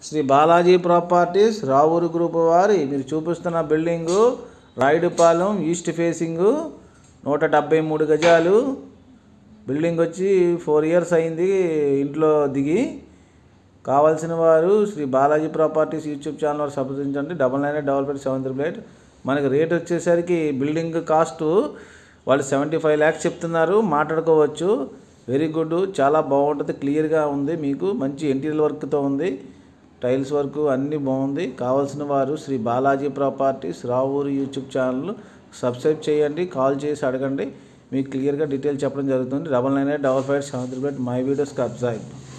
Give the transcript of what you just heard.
Shri Balaji properties Ravuru group వారి మీరు చూపిస్తున్న బిల్డింగు రాయుడుపాలెం ఈస్ట్ ఫేసింగు నూట డెబ్బై మూడు గజాలు బిల్డింగ్ వచ్చి ఫోర్ ఇయర్స్ అయింది ఇంట్లో దిగి కావాల్సిన వారు Shri Balaji properties YouTube channel వారు సంప్రదించండి double nine eight double five seven triple eight మనకి రేట్ వచ్చేసరికి బిల్డింగ్ కాస్ట్ వాళ్ళు సెవెంటీ ఫైవ్ ల్యాక్స్ చెప్తున్నారు మాట్లాడుకోవచ్చు వెరీ గుడ్ చాలా బాగుంటుంది క్లియర్గా ఉంది మీకు మంచి ఇంటీరియర్ వర్క్తో ఉంది టైల్స్ వర్క్ అన్నీ బాగుంది కావాల్సిన వారు Shri Balaji properties Ravuru YouTube channel subscribe చేయండి కాల్ చేసి అడగండి మీకు క్లియర్గా డీటెయిల్ చెప్పడం జరుగుతుంది double nine eight double five seven triple eight my videos అబ్జైబ్